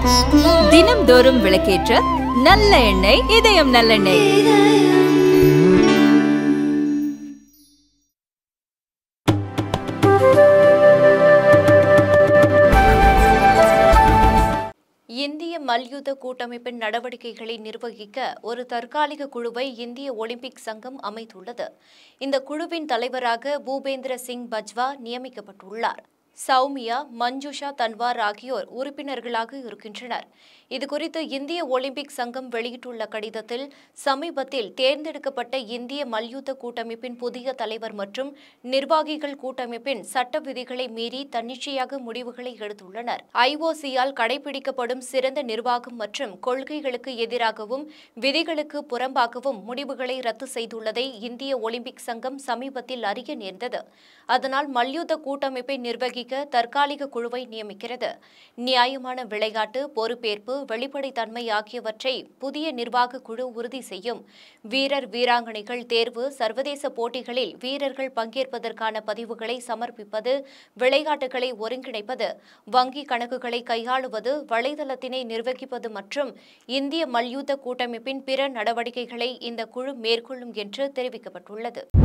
தினம்தோறும் விளக்கேற்ற நல்ல எண்ணெய் இதயம் நல்லெண்ணெய் இந்திய மல்யுத்த கூட்டமைப்பின் நடவடிக்கைகளை நிர்வகிக்க ஒரு தற்காலிக குழுவை இந்திய ஒலிம்பிக் சங்கம் அமைத்துள்ளது இந்த குழுவின் தலைவராக பூபேந்திர சிங் பஜ்வா நியமிக்கப்பட்டுள்ளார் சௌமியா மஞ்சுஷா தன்வார் ஆகியோர் உறுப்பினர்களாக இருக்கின்றனர் இதுகுறித்து இந்திய ஒலிம்பிக் சங்கம் வெளியிட்டுள்ள கடிதத்தில் சமீபத்தில் தேர்ந்தெடுக்கப்பட்ட இந்திய மல்யுத்த கூட்டமைப்பின் புதிய தலைவர் மற்றும் நிர்வாகிகள் கூட்டமைப்பின் சட்ட விதிகளை மீறி தன்னிச்சையாக முடிவுகளை எடுத்துள்ளனர் ஐஓசியால் கடைபிடிக்கப்படும் சிறந்த நிர்வாகம் மற்றும் கொள்கைகளுக்கு எதிராகவும் விதிகளுக்கு புறம்பாகவும் முடிவுகளை ரத்து செய்துள்ளதை இந்திய ஒலிம்பிக் சங்கம் சமீபத்தில் அறிய நேர்ந்தது அதனால் மல்யுத்த கூட்டமைப்பை நிர்வகிக்க தற்காலிக குழுவை நியமிக்கிறது நியாயமான விளையாட்டு பொறுப்பேற்பு வெளிப்படைத்தன்மை ஆகியவற்றை புதிய நிர்வாக குழு உறுதி செய்யும் வீரர் வீராங்கனைகள் தேர்வு சர்வதேச போட்டிகளில் வீரர்கள் பங்கேற்பதற்கான பதிவுகளை சமர்ப்பிப்பது விளையாட்டுகளை ஒருங்கிணைப்பது வங்கி கணக்குகளை கையாளுவது வலைதளத்தினை நிர்வகிப்பது மற்றும் இந்திய மல்யுத்த கூட்டமைப்பின் பிற நடவடிக்கைகளை இந்த குழு மேற்கொள்ளும் என்று தெரிவிக்கப்பட்டுள்ளது